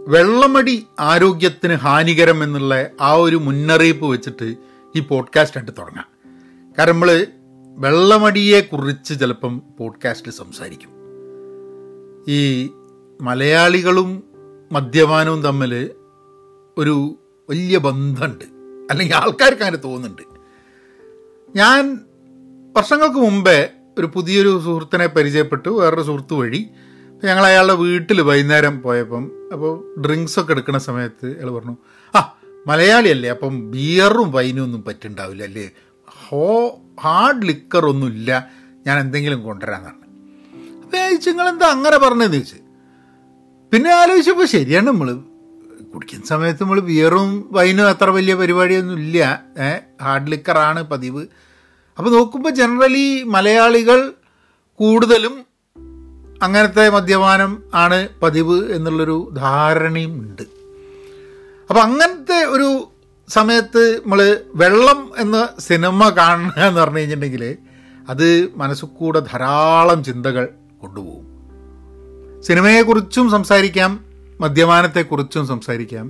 വെള്ളമടി ആരോഗ്യത്തിന് ഹാനികരം എന്നുള്ള ആ ഒരു മുന്നറിയിപ്പ് വെച്ചിട്ട് ഈ പോഡ്കാസ്റ്റ് ആയിട്ട് തുടങ്ങാം കാരണം നമ്മൾ വെള്ളമടിയെക്കുറിച്ച് ചിലപ്പം പോഡ്കാസ്റ്റിൽ സംസാരിക്കും ഈ മലയാളികളും മദ്യപാനവും തമ്മിൽ ഒരു വലിയ ബന്ധമുണ്ട് അല്ലെങ്കിൽ ആൾക്കാർക്ക് അങ്ങനെ തോന്നുന്നുണ്ട് ഞാൻ വർഷങ്ങൾക്ക് മുമ്പേ ഒരു പുതിയൊരു സുഹൃത്തിനെ പരിചയപ്പെട്ടു വേറൊരു സുഹൃത്ത് വഴി അപ്പോൾ ഞങ്ങൾ അയാളുടെ വീട്ടിൽ വൈകുന്നേരം പോയപ്പം അപ്പോൾ ഡ്രിങ്ക്സ് ഒക്കെ എടുക്കുന്ന സമയത്ത് അയാൾ പറഞ്ഞു ആ മലയാളിയല്ലേ അപ്പം ബിയറും വൈനും ഒന്നും പറ്റുണ്ടാവില്ല അല്ലേ ഹോ ഹാർഡ് ലിക്കറൊന്നും ഇല്ല ഞാൻ എന്തെങ്കിലും കൊണ്ടുവരാമെന്നാണ് അപ്പോൾ ഞാൻ ചോദിച്ചു നിങ്ങളെന്താ അങ്ങനെ പറഞ്ഞതെന്ന് ചോദിച്ചു പിന്നെ ആലോചിച്ചപ്പോൾ ശരിയാണ് നമ്മൾ കുടിക്കുന്ന സമയത്ത് നമ്മൾ ബിയറും വൈനും അത്ര വലിയ പരിപാടിയൊന്നും ഇല്ല ഏഹ് ഹാർഡ് ലിക്കറാണ് പതിവ് അപ്പോൾ നോക്കുമ്പോൾ ജനറലി മലയാളികൾ കൂടുതലും അങ്ങനത്തെ മദ്യപാനം ആണ് പതിവ് എന്നുള്ളൊരു ധാരണയും ഉണ്ട് അപ്പം അങ്ങനത്തെ ഒരു സമയത്ത് നമ്മൾ വെള്ളം എന്ന സിനിമ കാണുക എന്ന് പറഞ്ഞു കഴിഞ്ഞിട്ടുണ്ടെങ്കിൽ അത് മനസ്സിൽ കൂടെ ധാരാളം ചിന്തകൾ കൊണ്ടുപോകും സിനിമയെക്കുറിച്ചും സംസാരിക്കാം മദ്യപാനത്തെക്കുറിച്ചും സംസാരിക്കാം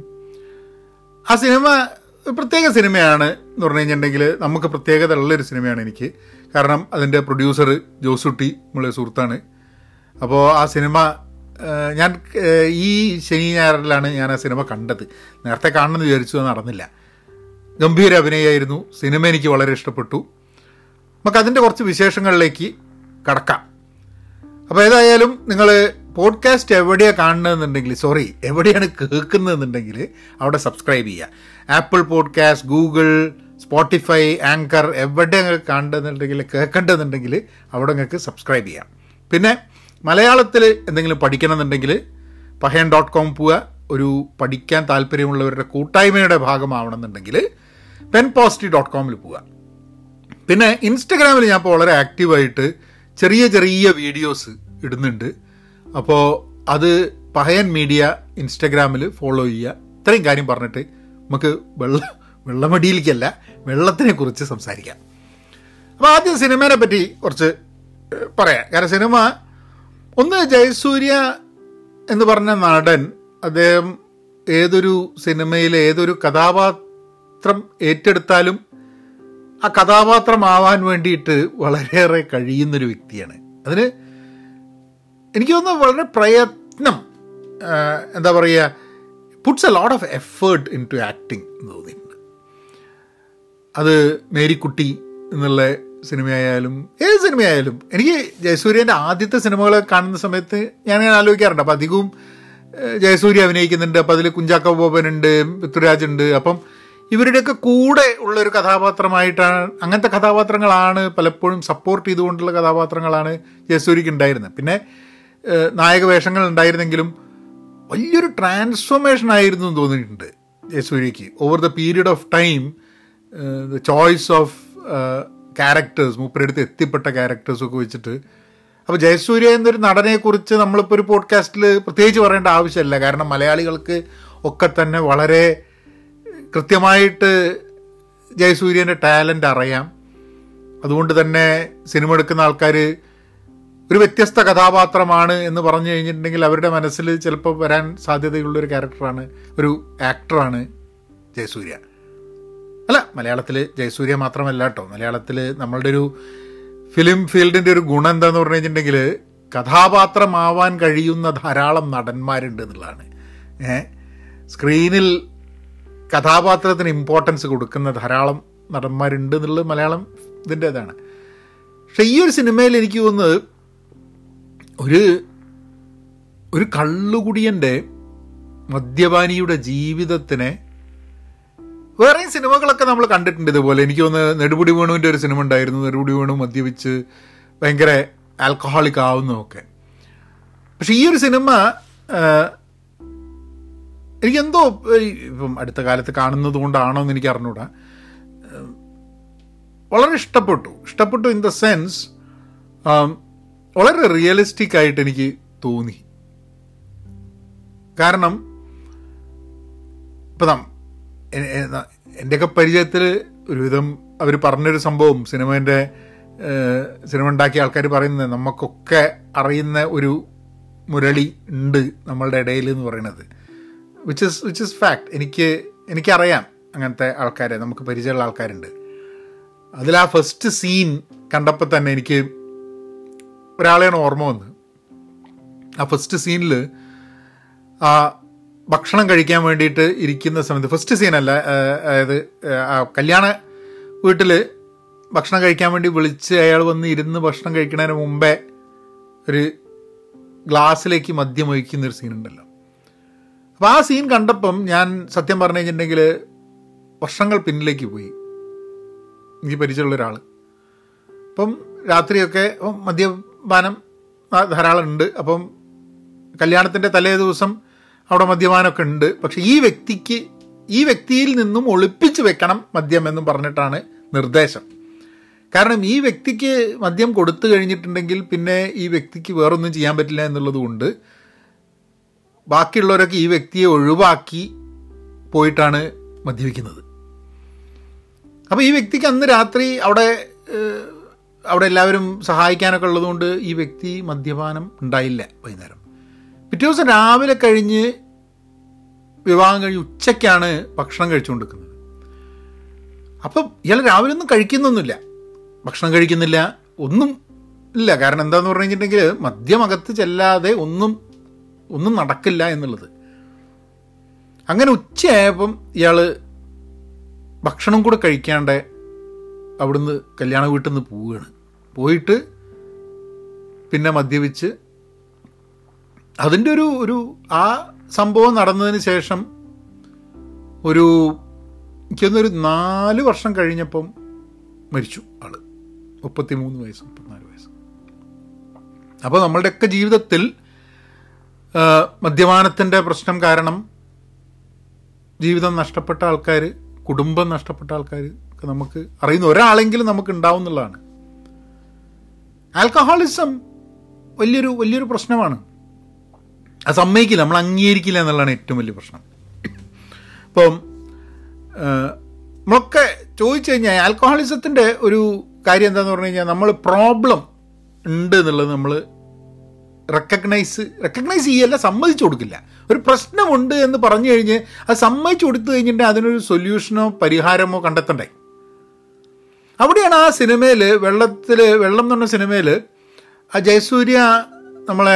ആ സിനിമ ഒരു പ്രത്യേക സിനിമയാണ് എന്ന് പറഞ്ഞു കഴിഞ്ഞിട്ടുണ്ടെങ്കിൽ നമുക്ക് പ്രത്യേകത ഉള്ളൊരു സിനിമയാണ് എനിക്ക് കാരണം അതിൻ്റെ പ്രൊഡ്യൂസർ ജോസുട്ടി നമ്മളെ സുഹൃത്താണ് അപ്പോൾ ആ സിനിമ ഏഹ്, ഞാൻ ഏഹ്, ഈ ശനി ഞായറിലാണ് ഞാൻ ആ സിനിമ കണ്ടത് നേരത്തെ കാണണമെന്ന് വിചാരിച്ചു അത് നടന്നില്ല ഗംഭീര അഭിനയമായിരുന്നു സിനിമ എനിക്ക് വളരെ ഇഷ്ടപ്പെട്ടു നമുക്ക് അതിൻ്റെ കുറച്ച് വിശേഷങ്ങളിലേക്ക് കടക്കാം അപ്പോൾ ഏതായാലും നിങ്ങൾ പോഡ്കാസ്റ്റ് എവിടെയാണ് കാണുന്നതെന്നുണ്ടെങ്കിൽ സോറി എവിടെയാണ് കേൾക്കുന്നതെന്നുണ്ടെങ്കിൽ അവിടെ സബ്സ്ക്രൈബ് ചെയ്യുക Apple podcast Google Spotify Anchor എവിടെ നിങ്ങൾക്ക് കാണുന്നുണ്ടെങ്കിൽ കേൾക്കേണ്ടതെന്നുണ്ടെങ്കിൽ അവിടെ നിങ്ങൾക്ക് സബ്സ്ക്രൈബ് ചെയ്യാം പിന്നെ മലയാളത്തിൽ എന്തെങ്കിലും പഠിക്കണമെന്നുണ്ടെങ്കിൽ പഹയൻ ഡോട്ട് കോം പോവുക ഒരു പഠിക്കാൻ താല്പര്യമുള്ളവരുടെ കൂട്ടായ്മയുടെ ഭാഗമാവണമെന്നുണ്ടെങ്കിൽ പെൻ പോസിറ്റീവ് ഡോട്ട് കോമിൽ പോവുക പിന്നെ ഇൻസ്റ്റഗ്രാമിൽ ഞാൻ ഇപ്പോൾ വളരെ ആക്റ്റീവായിട്ട് ചെറിയ ചെറിയ വീഡിയോസ് ഇടുന്നുണ്ട് അപ്പോൾ അത് പഹയൻ മീഡിയ ഇൻസ്റ്റഗ്രാമിൽ ഫോളോ ചെയ്യുക ഇത്രയും കാര്യം പറഞ്ഞിട്ട് നമുക്ക് വെള്ള വെള്ളമടിയിലേക്കല്ല വെള്ളത്തിനെ കുറിച്ച് സംസാരിക്കാം അപ്പോൾ ആദ്യം സിനിമയെ പറ്റി കുറച്ച് ഏഹ്, പറയാം കാരണം സിനിമ ഒന്ന് ജയസൂര്യ എന്ന് പറഞ്ഞ നടൻ അദ്ദേഹം ഏതൊരു സിനിമയിലെ ഏതൊരു കഥാപാത്രം ഏറ്റെടുത്താലും ആ കഥാപാത്രമാവാൻ വേണ്ടിയിട്ട് വളരെയേറെ കഴിയുന്നൊരു വ്യക്തിയാണ് അതിന് എനിക്ക് തോന്നുന്നു വളരെ പ്രയത്നം ആ, എന്താ പറയുക puts a lot of effort into acting എന്ന് തോന്നിയിട്ടുണ്ട് അത് മേരിക്കുട്ടി എന്നുള്ള സിനിമയായാലും ഏത് സിനിമയായാലും എനിക്ക് ജയസൂര്യൻ്റെ ആദ്യത്തെ സിനിമകൾ കാണുന്ന സമയത്ത് ഞാൻ ഇങ്ങനെ ആലോചിക്കാറുണ്ട് അപ്പം അധികവും ഏഹ്, ജയസൂര്യ അഭിനയിക്കുന്നുണ്ട് അപ്പം അതിൽ കുഞ്ചാക്കോ ബോബനുണ്ട് പൃഥ്വിരാജ് ഉണ്ട് അപ്പം ഇവരുടെയൊക്കെ കൂടെ ഉള്ളൊരു കഥാപാത്രമായിട്ടാണ് അങ്ങനത്തെ കഥാപാത്രങ്ങളാണ് പലപ്പോഴും സപ്പോർട്ട് ചെയ്തുകൊണ്ടുള്ള കഥാപാത്രങ്ങളാണ് ജയസൂര്യക്ക് ഉണ്ടായിരുന്നത് പിന്നെ ഏഹ്, നായക വേഷങ്ങൾ ഉണ്ടായിരുന്നെങ്കിലും വലിയൊരു ട്രാൻസ്ഫോർമേഷൻ ആയിരുന്നു എന്ന് തോന്നിയിട്ടുണ്ട് ജയസൂര്യക്ക് over the period of time the choice of characters മൂപ്പരെടുത്ത് എത്തിപ്പെട്ട ക്യാരക്ടേഴ്സൊക്കെ വെച്ചിട്ട് അപ്പോൾ ജയസൂര്യ എന്നൊരു നടനെക്കുറിച്ച് നമ്മളിപ്പോൾ ഒരു പോഡ്കാസ്റ്റിൽ പ്രത്യേകിച്ച് പറയേണ്ട ആവശ്യമില്ല കാരണം മലയാളികൾക്ക് ഒക്കെ തന്നെ വളരെ കൃത്യമായിട്ട് ജയസൂര്യൻ്റെ ടാലൻ്റ് അറിയാം അതുകൊണ്ട് തന്നെ സിനിമ എടുക്കുന്ന ആൾക്കാർ ഒരു വ്യത്യസ്ത കഥാപാത്രമാണ് എന്ന് പറഞ്ഞു കഴിഞ്ഞിട്ടുണ്ടെങ്കിൽ അവരുടെ മനസ്സിൽ ചിലപ്പോൾ വരാൻ സാധ്യതയുള്ളൊരു ക്യാരക്ടറാണ് ഒരു ആക്ടറാണ് ജയസൂര്യ അല്ല മലയാളത്തിൽ ജയസൂര്യ മാത്രമല്ല കേട്ടോ മലയാളത്തിൽ നമ്മളുടെ ഒരു ഫിലിം ഫീൽഡിൻ്റെ ഒരു ഗുണം എന്താന്ന് പറഞ്ഞു കഴിഞ്ഞിട്ടുണ്ടെങ്കിൽ കഥാപാത്രമാവാൻ കഴിയുന്ന ധാരാളം നടന്മാരുണ്ട് എന്നുള്ളതാണ് ഏ സ്ക്രീനിൽ കഥാപാത്രത്തിന് ഇമ്പോർട്ടൻസ് കൊടുക്കുന്ന ധാരാളം നടന്മാരുണ്ട് എന്നുള്ളത് മലയാളം ഇതിൻ്റെ ഇതാണ് പക്ഷെ ഈ ഒരു സിനിമയിൽ എനിക്ക് തോന്നുന്നത് ഒരു ഒരു കള്ളുകുടിയൻ്റെ മദ്യപാനിയുടെ ജീവിതത്തിനെ വേറെയും സിനിമകളൊക്കെ നമ്മൾ കണ്ടിട്ടുണ്ട് ഇതുപോലെ എനിക്ക് തോന്നുന്നു നെടുപുടി വേണുവിൻ്റെ ഒരു സിനിമ ഉണ്ടായിരുന്നു നെടുപുടി വേണു മദ്യപിച്ച് ഭയങ്കര ആൽക്കഹോളിക് ആവുന്നതൊക്കെ പക്ഷെ ഈ ഒരു സിനിമ ആ, എനിക്കെന്തോ ഈ ഇപ്പം അടുത്ത കാലത്ത് കാണുന്നത് കൊണ്ടാണോ എന്ന് എനിക്ക് അറിഞ്ഞൂടാ ഉം, വളരെ ഇഷ്ടപ്പെട്ടു ഇഷ്ടപ്പെട്ടു ഇൻ ദ സെൻസ് വളരെ റിയലിസ്റ്റിക് ആയിട്ട് എനിക്ക് തോന്നി കാരണം ഇപ്പം നം എ- എ- ന- എൻ്റെയൊക്കെ പരിചയത്തിൽ ഒരുവിധം അവർ പറഞ്ഞൊരു സംഭവം സിനിമേൻ്റെ സിനിമ ഉണ്ടാക്കിയ ആൾക്കാർ പറയുന്നത് നമുക്കൊക്കെ അറിയുന്ന ഒരു മുരളി ഉണ്ട് നമ്മളുടെ ഇടയിൽ എന്ന് പറയുന്നത് which is which is fact എനിക്ക് എനിക്കറിയാം അങ്ങനത്തെ ആൾക്കാരെ നമുക്ക് പരിചയമുള്ള ആൾക്കാരുണ്ട് അതിൽ ആ ഫസ്റ്റ് സീൻ കണ്ടപ്പോൾ തന്നെ എനിക്ക് ഒരാളെയാണ് ഓർമ്മ വന്നത് ആ ഫസ്റ്റ് സീനിൽ ആ ഭക്ഷണം കഴിക്കാൻ വേണ്ടിയിട്ട് ഇരിക്കുന്ന സമയത്ത് ഫസ്റ്റ് സീനല്ല അതായത് ആ കല്യാണ വീട്ടിൽ ഭക്ഷണം കഴിക്കാൻ വേണ്ടി വിളിച്ച് അയാൾ വന്ന് ഇരുന്ന് ഭക്ഷണം കഴിക്കുന്നതിന് മുമ്പേ ഒരു ഗ്ലാസ്സിലേക്ക് മദ്യം ഒഴിക്കുന്ന ഒരു സീൻ ഉണ്ടല്ലോ അപ്പോൾ ആ സീൻ കണ്ടപ്പം ഞാൻ സത്യം പറഞ്ഞു കഴിഞ്ഞിട്ടുണ്ടെങ്കിൽ വർഷങ്ങൾ പിന്നിലേക്ക് പോയി എനിക്ക് പരിചയമുള്ള ഒരാൾ അപ്പം രാത്രിയൊക്കെ മദ്യപാനം ധാരാളം ഉണ്ട് അപ്പം കല്യാണത്തിൻ്റെ തലേ ദിവസം അവിടെ മദ്യപാനമൊക്കെ ഉണ്ട് പക്ഷെ ഈ വ്യക്തിക്ക് ഈ വ്യക്തിയിൽ നിന്നും ഒളിപ്പിച്ച് വെക്കണം മദ്യം എന്നും പറഞ്ഞിട്ടാണ് നിർദ്ദേശം കാരണം ഈ വ്യക്തിക്ക് മദ്യം കൊടുത്തു കഴിഞ്ഞിട്ടുണ്ടെങ്കിൽ പിന്നെ ഈ വ്യക്തിക്ക് വേറൊന്നും ചെയ്യാൻ പറ്റില്ല എന്നുള്ളത് കൊണ്ട് ബാക്കിയുള്ളവരൊക്കെ ഈ വ്യക്തിയെ ഒഴിവാക്കി പോയിട്ടാണ് മദ്യപിക്കുന്നത് അപ്പോൾ ഈ വ്യക്തിക്ക് അന്ന് രാത്രി അവിടെ അവിടെ എല്ലാവരും സഹായിക്കാനൊക്കെ ഉള്ളതുകൊണ്ട് ഈ വ്യക്തി മദ്യപാനം ഉണ്ടായില്ല വൈകുന്നേരം പിറ്റേ ദിവസം രാവിലെ കഴിഞ്ഞ് വിവാഹം കഴിഞ്ഞ് ഉച്ചയ്ക്കാണ് ഭക്ഷണം കഴിച്ചുകൊണ്ടിരിക്കുന്നത് അപ്പം ഇയാൾ രാവിലെ ഒന്നും കഴിക്കുന്നൊന്നുമില്ല ഭക്ഷണം കഴിക്കുന്നില്ല ഒന്നും ഇല്ല കാരണം എന്താന്ന് പറഞ്ഞു കഴിഞ്ഞിട്ടുണ്ടെങ്കിൽ മദ്യമകത്ത് ചെല്ലാതെ ഒന്നും ഒന്നും നടക്കില്ല എന്നുള്ളത് അങ്ങനെ ഉച്ചയായപ്പം ഇയാൾ ഭക്ഷണം കൂടെ കഴിക്കാണ്ട് അവിടുന്ന് കല്യാണ വീട്ടിൽ നിന്ന് പോവുകയാണ് പോയിട്ട് പിന്നെ മദ്യപിച്ച് അതിൻ്റെ ഒരു ഒരു ആ സംഭവം നടന്നതിന് ശേഷം ഒരു എനിക്കൊന്നൊരു നാല് വർഷം കഴിഞ്ഞപ്പം മരിച്ചു ആള് മുപ്പത്തി മൂന്ന് വയസ്സ് മുപ്പത്തിനാല് വയസ്സ് അപ്പോൾ നമ്മളുടെയൊക്കെ ജീവിതത്തിൽ മദ്യപാനത്തിൻ്റെ പ്രശ്നം കാരണം ജീവിതം നഷ്ടപ്പെട്ട ആൾക്കാർ കുടുംബം നഷ്ടപ്പെട്ട ആൾക്കാർ ഒക്കെ നമുക്ക് അറിയുന്ന ഒരാളെങ്കിലും നമുക്ക് ഉണ്ടാവും എന്നുള്ളതാണ് ആൽക്കഹോളിസം വലിയൊരു വലിയൊരു പ്രശ്നമാണ് അത് സമ്മതിക്കില്ല നമ്മൾ അംഗീകരിക്കില്ല എന്നുള്ളതാണ് ഏറ്റവും വലിയ പ്രശ്നം ഇപ്പം നമ്മളൊക്കെ ചോദിച്ചു കഴിഞ്ഞാൽ ആൽക്കഹോളിസത്തിൻ്റെ ഒരു കാര്യം എന്താണെന്ന് പറഞ്ഞു കഴിഞ്ഞാൽ നമ്മൾ പ്രോബ്ലം ഉണ്ട് എന്നുള്ളത് നമ്മൾ റെക്കഗ്നൈസ് റെക്കഗ്നൈസ് ചെയ്യല്ല സമ്മതിച്ചു കൊടുക്കില്ല ഒരു പ്രശ്നമുണ്ട് എന്ന് പറഞ്ഞു കഴിഞ്ഞ് അത് സമ്മതിച്ചു കൊടുത്തു കഴിഞ്ഞിട്ട് അതിനൊരു സൊല്യൂഷനോ പരിഹാരമോ കണ്ടെത്തണ്ടേ അവിടെയാണ് ആ സിനിമയിൽ വെള്ളത്തിൽ വെള്ളം എന്ന് പറഞ്ഞ സിനിമയിൽ ആ ജയസൂര്യ നമ്മളെ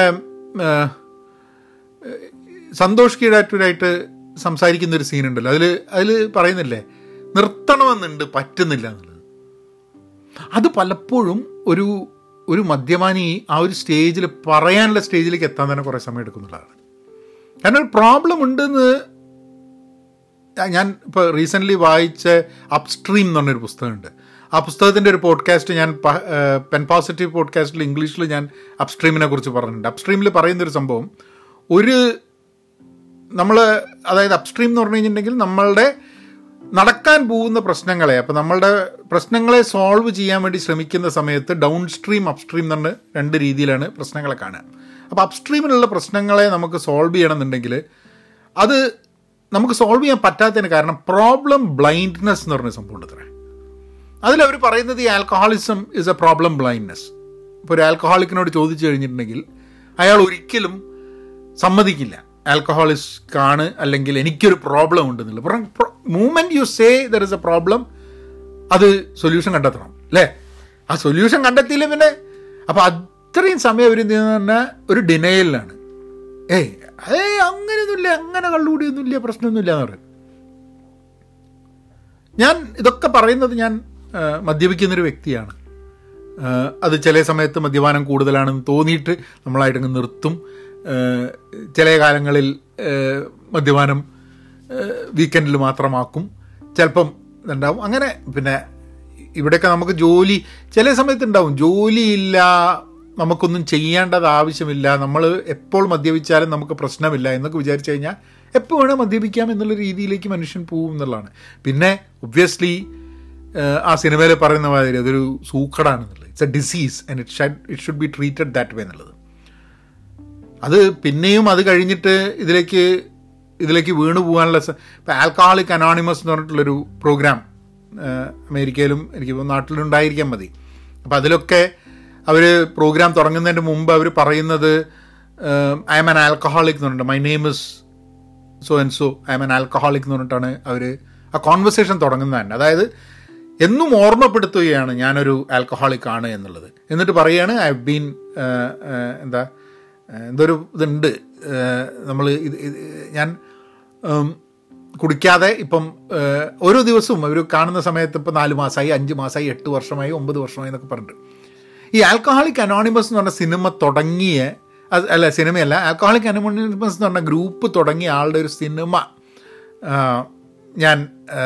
സന്തോഷ് കീഴാറ്റൂരായിട്ട് സംസാരിക്കുന്ന ഒരു സീനുണ്ടല്ലോ അതിൽ അതിൽ പറയുന്നില്ലേ നിർത്തണമെന്നുണ്ട് പറ്റുന്നില്ല എന്നുള്ളത് അത് പലപ്പോഴും ഒരു ഒരു മദ്യപാനി ആ ഒരു സ്റ്റേജിൽ പറയാനുള്ള സ്റ്റേജിലേക്ക് എത്താൻ തന്നെ കുറേ സമയം എടുക്കുന്നുള്ളതാണ് കാരണം ഒരു പ്രോബ്ലം ഉണ്ടെന്ന് ഞാൻ ഇപ്പോൾ റീസെൻ്റ്ലി വായിച്ച അപ്സ്ട്രീം എന്ന് പറഞ്ഞൊരു പുസ്തകമുണ്ട് ആ പുസ്തകത്തിൻ്റെ ഒരു പോഡ്കാസ്റ്റ് ഞാൻ പെൻ പോസിറ്റീവ് പോഡ്കാസ്റ്റിൽ ഇംഗ്ലീഷിൽ ഞാൻ അപ്സ്ട്രീമിനെ കുറിച്ച് പറഞ്ഞിട്ടുണ്ട് അപ്സ്ട്രീമിൽ പറയുന്നൊരു സംഭവം ഒരു നമ്മൾ അതായത് അപ്സ്ട്രീം എന്ന് പറഞ്ഞു കഴിഞ്ഞിട്ടുണ്ടെങ്കിൽ നമ്മളുടെ നടക്കാൻ പോകുന്ന പ്രശ്നങ്ങളെ അപ്പോൾ നമ്മളുടെ പ്രശ്നങ്ങളെ സോൾവ് ചെയ്യാൻ വേണ്ടി ശ്രമിക്കുന്ന സമയത്ത് ഡൗൺ സ്ട്രീം അപ്സ്ട്രീം എന്ന് പറഞ്ഞ രണ്ട് രീതിയിലാണ് പ്രശ്നങ്ങളെ കാണുക അപ്പോൾ അപ്സ്ട്രീമിലുള്ള പ്രശ്നങ്ങളെ നമുക്ക് സോൾവ് ചെയ്യണമെന്നുണ്ടെങ്കിൽ അത് നമുക്ക് സോൾവ് ചെയ്യാൻ പറ്റാത്തതിന് കാരണം പ്രോബ്ലം ബ്ലൈൻഡ്നെസ് എന്ന് പറഞ്ഞ സംഭവം ഉണ്ട് അതിലവർ പറയുന്നത് ഈ alcoholism is a problem blindness ഇപ്പോൾ ഒരു ആൽക്കഹോളിക്കിനോട് ചോദിച്ചു കഴിഞ്ഞിട്ടുണ്ടെങ്കിൽ അയാൾ ഒരിക്കലും സമ്മതിക്കില്ല ആൽക്കഹോളിസ്റ്റ് ആണ് അല്ലെങ്കിൽ എനിക്കൊരു പ്രോബ്ലം ഉണ്ടെന്നുള്ളത് moment you say there is a problem അത് സൊല്യൂഷൻ കണ്ടെത്തണം അല്ലേ ആ സൊല്യൂഷൻ കണ്ടെത്തിയില്ല പിന്നെ അപ്പോൾ അത്രയും സമയം അവർ പറഞ്ഞാൽ ഒരു ഡിനയലിലാണ് ഏയ് ഏ അങ്ങനെയൊന്നുമില്ല അങ്ങനെ കള്ളുകൂടിയൊന്നുമില്ല പ്രശ്നമൊന്നുമില്ല എന്ന് പറയും ഞാൻ ഇതൊക്കെ പറയുന്നത് ഞാൻ മദ്യപിക്കുന്നൊരു വ്യക്തിയാണ് അത് ചില സമയത്ത് മദ്യപാനം കൂടുതലാണെന്ന് തോന്നിയിട്ട് നമ്മളായിട്ടങ്ങ് നിർത്തും ചില കാലങ്ങളിൽ മദ്യപാനം വീക്കെൻഡിൽ മാത്രമാക്കും ചിലപ്പം ഇതുണ്ടാവും അങ്ങനെ പിന്നെ ഇവിടെയൊക്കെ നമുക്ക് ജോലി ചില സമയത്ത് ഉണ്ടാവും ജോലിയില്ല നമുക്കൊന്നും ചെയ്യേണ്ടത് ആവശ്യമില്ല നമ്മൾ എപ്പോൾ മദ്യപിച്ചാലും നമുക്ക് പ്രശ്നമില്ല എന്നൊക്കെ വിചാരിച്ചു കഴിഞ്ഞാൽ എപ്പോൾ വേണേൽ മദ്യപിക്കാം എന്നുള്ള രീതിയിലേക്ക് മനുഷ്യൻ പോവും എന്നുള്ളതാണ് പിന്നെ ഒബ്വിയസ്ലി ആ സിനിമയിൽ പറയുന്ന മാതിരി അതൊരു സൂക്കടാണെന്നുള്ളത് it's a disease and it should it should be treated that way എന്നുള്ളത് അത് പിന്നെയും അത് കഴിഞ്ഞിട്ട് ഇതിലേക്ക് ഇതിലേക്ക് വീണു പോകാനുള്ള ഇപ്പം ആൽക്കഹോളിക് അനോണിമസ് എന്ന് പറഞ്ഞിട്ടുള്ളൊരു പ്രോഗ്രാം അമേരിക്കയിലും എനിക്ക് നാട്ടിലുണ്ടായിരിക്കാൻ മതി അപ്പം അതിലൊക്കെ അവർ പ്രോഗ്രാം തുടങ്ങുന്നതിന് മുമ്പ് അവർ പറയുന്നത് ഐ എം ആൻ ആൽക്കഹോളിക് എന്ന് പറഞ്ഞിട്ട് my name is so and so I'm an alcoholic എന്ന് പറഞ്ഞിട്ടാണ് അവർ ആ കോൺവെർസേഷൻ തുടങ്ങുന്നത് തന്നെ അതായത് എന്നും ഓർമ്മപ്പെടുത്തുകയാണ് ഞാനൊരു ആൽക്കഹോളിക് ആണ് എന്നുള്ളത് എന്നിട്ട് പറയുകയാണ് ഐ ഹവ് ബീൻ എന്താ എന്തൊരു ഇതുണ്ട് നമ്മൾ ഇത് ഇത് ഞാൻ ഉം, കുടിക്കാതെ ഇപ്പം ഏഹ്, ഓരോ ദിവസവും അവർ കാണുന്ന സമയത്ത് ഇപ്പം നാല് മാസമായി അഞ്ച് മാസമായി എട്ട് വർഷമായി ഒമ്പത് വർഷമായി എന്നൊക്കെ പറഞ്ഞിട്ട് ഈ ആൽക്കഹോളിക് അനോണിമസ് എന്ന് പറഞ്ഞ സിനിമ തുടങ്ങിയ അത് അല്ല സിനിമയല്ല ആൽക്കഹോളിക് അനോണിമസ് എന്ന് പറഞ്ഞ ഗ്രൂപ്പ് തുടങ്ങിയ ആളുടെ ഒരു സിനിമ ആ, ഞാൻ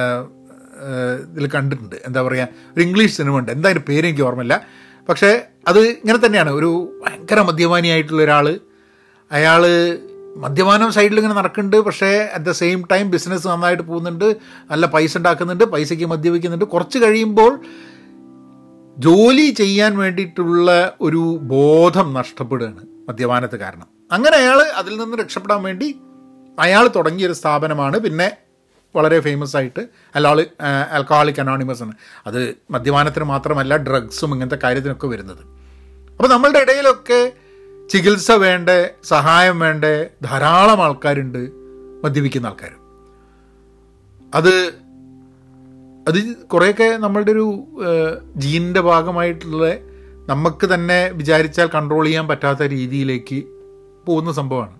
ഇതിൽ കണ്ടിട്ടുണ്ട് എന്താ പറയുക ഒരു ഇംഗ്ലീഷ് സിനിമ ഉണ്ട് എന്താ അതിൻ്റെ പേര് എനിക്ക് ഓർമ്മയില്ല പക്ഷേ അത് ഇങ്ങനെ തന്നെയാണ് ഒരു ഭയങ്കര മദ്യപാനിയായിട്ടുള്ള ഒരാൾ അയാൾ മദ്യപാനം സൈഡിൽ ഇങ്ങനെ നടക്കുന്നുണ്ട് പക്ഷേ at the same time business നന്നായിട്ട് പോകുന്നുണ്ട് നല്ല പൈസ ഉണ്ടാക്കുന്നുണ്ട് പൈസയ്ക്ക് മദ്യപിക്കുന്നുണ്ട് കുറച്ച് കഴിയുമ്പോൾ ജോലി ചെയ്യാൻ വേണ്ടിയിട്ടുള്ള ഒരു ബോധം നഷ്ടപ്പെടുകയാണ് മദ്യപാനത്ത് കാരണം അങ്ങനെ അയാൾ അതിൽ നിന്ന് രക്ഷപ്പെടാൻ വേണ്ടി അയാൾ തുടങ്ങിയൊരു സ്ഥാപനമാണ് പിന്നെ വളരെ ഫേമസ് ആയിട്ട് അല്ലാള് ആൽക്കഹോളിക് അനോണിമസ് ആണ് അത് മദ്യപാനത്തിന് മാത്രമല്ല ഡ്രഗ്സും ഇങ്ങനത്തെ കാര്യത്തിനൊക്കെ വരുന്നത് അപ്പോൾ നമ്മളുടെ ഇടയിലൊക്കെ ചികിത്സ വേണ്ട സഹായം വേണ്ട ധാരാളം ആൾക്കാരുണ്ട് മദ്യപിക്കുന്ന ആൾക്കാർ അത് അത് കുറേയൊക്കെ നമ്മളുടെ ഒരു ജീനിൻ്റെ ഭാഗമായിട്ടുള്ള നമുക്ക് തന്നെ വിചാരിച്ചാൽ കൺട്രോൾ ചെയ്യാൻ പറ്റാത്ത രീതിയിലേക്ക് പോകുന്ന സംഭവമാണ്